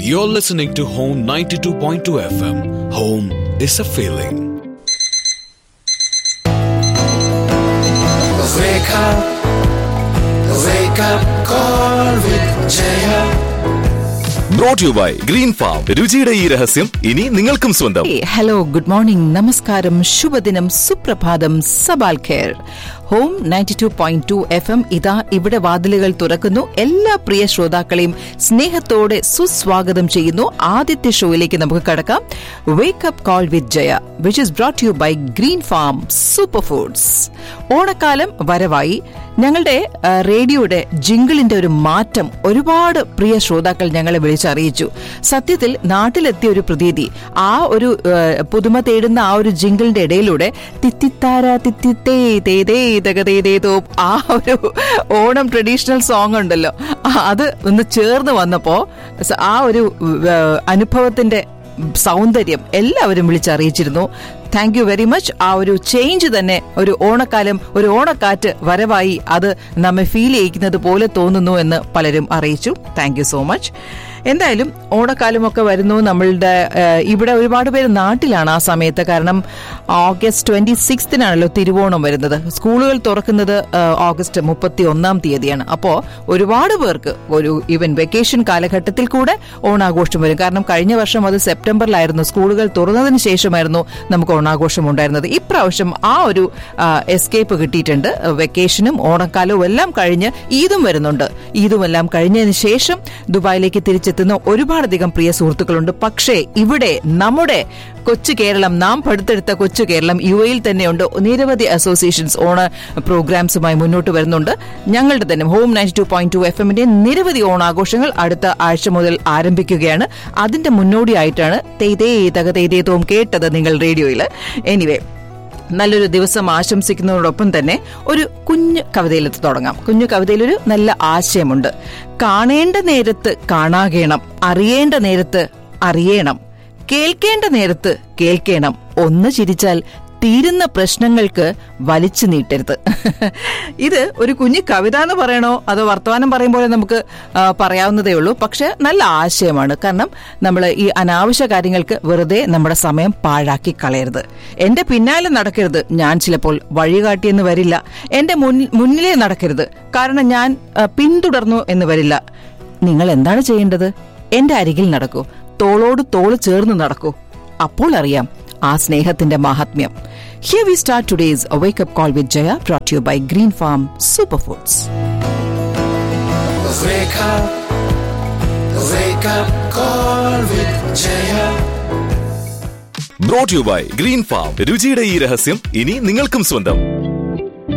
You're listening to Home 92.2 FM. Home is a feeling. Wake up, wake up, call with Jaya. Brought you by green farm രുചിയുടെ ഈ രഹസ്യം ഇനി നിങ്ങൾക്കും സ്വന്തം hello good morning നമസ്കാരം ശുഭദിനം സുപ്രഭാതം സബാൽ ഖേർ home ninety two point two F M ഇതാ ഇവിടെ വാതിലുകൾ തുറക്കുന്നു എല്ലാ പ്രിയ ശ്രോതാക്കളെയും സ്നേഹത്തോടെ സുസ്വാഗതം ചെയ്യുന്നു ആദ്യത്തെ ഷോയിലേക്ക് നമുക്ക് കടക്കാം wake up call with Jaya which is brought you by green farm super foods ഓണക്കാലം വരവായി ഞങ്ങളുടെ ആ, റേഡിയോയുടെ ജിങ്കിളിന്റെ ഒരു മാറ്റം ഒരുപാട് പ്രിയ ശ്രോതാക്കൾ ഞങ്ങളെ വിളിച്ചറിയിച്ചു സത്യത്തിൽ നാട്ടിലെത്തിയ ഒരു പ്രതീതി ആ ഒരു ആ, പുതുമ തേടുന്ന ആ ഒരു ജിങ്കിളിന്റെ ഇടയിലൂടെ തിത്തിത്താര തിത്തിത്തേ തേതേ തകതേതേതോ ആ ഒരു ഓണം ട്രഡീഷണൽ സോങ് ഉണ്ടല്ലോ ആ, അത് ഒന്ന് ചേർന്ന് വന്നപ്പോ സ- ആ ഒരു ആ, അനുഭവത്തിന്റെ സൗന്ദര്യം എല്ലാവരും വിളിച്ചറിയിച്ചിരുന്നു താങ്ക് യു വെരി മച്ച് ആ ഒരു ചേഞ്ച് തന്നെ ഒരു ഓണക്കാലം ഒരു ഓണക്കാറ്റ് വരവായി അത് നമ്മെ ഫീൽ ചെയ്യിക്കുന്നത് പോലെ തോന്നുന്നു എന്ന് പലരും അറിയിച്ചു താങ്ക് യു സോ മച്ച് എന്തായാലും ഓണക്കാലമൊക്കെ വരുന്നു നമ്മളുടെ ഏഹ്, ഇവിടെ ഒരുപാട് പേര് നാട്ടിലാണ് ആ സമയത്ത് കാരണം ഓഗസ്റ്റ് ട്വന്റി സിക്സ്തിനാണല്ലോ തിരുവോണം വരുന്നത് സ്കൂളുകൾ തുറക്കുന്നത് ഏഹ്, ഓഗസ്റ്റ് മുപ്പത്തി ഒന്നാം തീയതിയാണ് അപ്പോൾ ഒരുപാട് പേർക്ക് ഒരു ഈവൻ വെക്കേഷൻ കാലഘട്ടത്തിൽ കൂടെ ഓണാഘോഷം വരും കാരണം കഴിഞ്ഞ വർഷം അത് സെപ്റ്റംബറിലായിരുന്നു സ്കൂളുകൾ തുറന്നതിന് ശേഷമായിരുന്നു നമുക്ക് ഓണാഘോഷം ഉണ്ടായിരുന്നത് ഇപ്രാവശ്യം ആ ഒരു എസ്കേപ്പ് കിട്ടിയിട്ടുണ്ട് വെക്കേഷനും ഓണക്കാലവും എല്ലാം കഴിഞ്ഞ് ഈദും വരുന്നുണ്ട് ഈദും എല്ലാം കഴിഞ്ഞതിന് ശേഷം ദുബായിലേക്ക് തിരിച്ചെത്തുന്ന ഒരുപാടധികം പ്രിയ സുഹൃത്തുക്കളുണ്ട് പക്ഷേ ഇവിടെ നമ്മുടെ കൊച്ചു കേരളം നാം പടുത്തെടുത്ത കൊച്ചു കേരളം യു എയിൽ തന്നെയുണ്ട് നിരവധി അസോസിയേഷൻസ് ഓണ പ്രോഗ്രാംസുമായി മുന്നോട്ട് വരുന്നുണ്ട് ഞങ്ങളുടെ തന്നെ home ninety two point two F എമ്മിന്റെ നിരവധി ഓണാഘോഷങ്ങൾ അടുത്ത ആഴ്ച മുതൽ ആരംഭിക്കുകയാണ് അതിന്റെ മുന്നോടിയായിട്ടാണ് തെയ്തേ തകതേതേതോം കേട്ടത് നിങ്ങൾ റേഡിയോയിൽ എനിവേ നല്ലൊരു ദിവസം ആശംസിക്കുന്നതോടൊപ്പം തന്നെ ഒരു കുഞ്ഞു കവിതയിലെത്തി തുടങ്ങാം കുഞ്ഞു കവിതയിൽ ഒരു നല്ല ആശയമുണ്ട് കാണേണ്ട നേരത്ത് കാണാകേണം അറിയേണ്ട നേരത്ത് അറിയണം കേൾക്കേണ്ട നേരത്ത് കേൾക്കണം ഒന്ന് ചിരിച്ചാൽ തീരുന്ന പ്രശ്നങ്ങൾക്ക് വലിച്ചു നീട്ടരുത് ഇത് ഒരു കുഞ്ഞു കവിത എന്ന് പറയണോ അതോ വർത്തമാനം പറയും പോലെ നമുക്ക് ആ, പറയാവുന്നതേ ഉള്ളൂ പക്ഷെ നല്ല ആശയമാണ് കാരണം നമ്മൾ ഈ അനാവശ്യ കാര്യങ്ങൾക്ക് വെറുതെ നമ്മുടെ സമയം പാഴാക്കി കളയരുത് എന്റെ പിന്നാലെ നടക്കരുത് ഞാൻ ചിലപ്പോൾ വഴികാട്ടിയെന്ന് വരില്ല എന്റെ മുൻ- മുന്നിലേ നടക്കരുത് കാരണം ഞാൻ ആ, പിന്തുടർന്നു എന്ന് വരില്ല നിങ്ങൾ എന്താണ് ചെയ്യേണ്ടത് എന്റെ അരികിൽ നടക്കൂ തോളോട് തോള് ചേർന്ന് നടക്കൂ അപ്പോൾ അറിയാം ആ സ്നേഹത്തിന്റെ മാഹാത്മ്യം here we start today's wake up call with Jaya brought you by green farm super foods Wake up, wake up, call with Jaya. Brought you by green farm രുചിയുടെ ഈ രഹസ്യം ഇനി നിങ്ങൾക്കും സ്വന്തം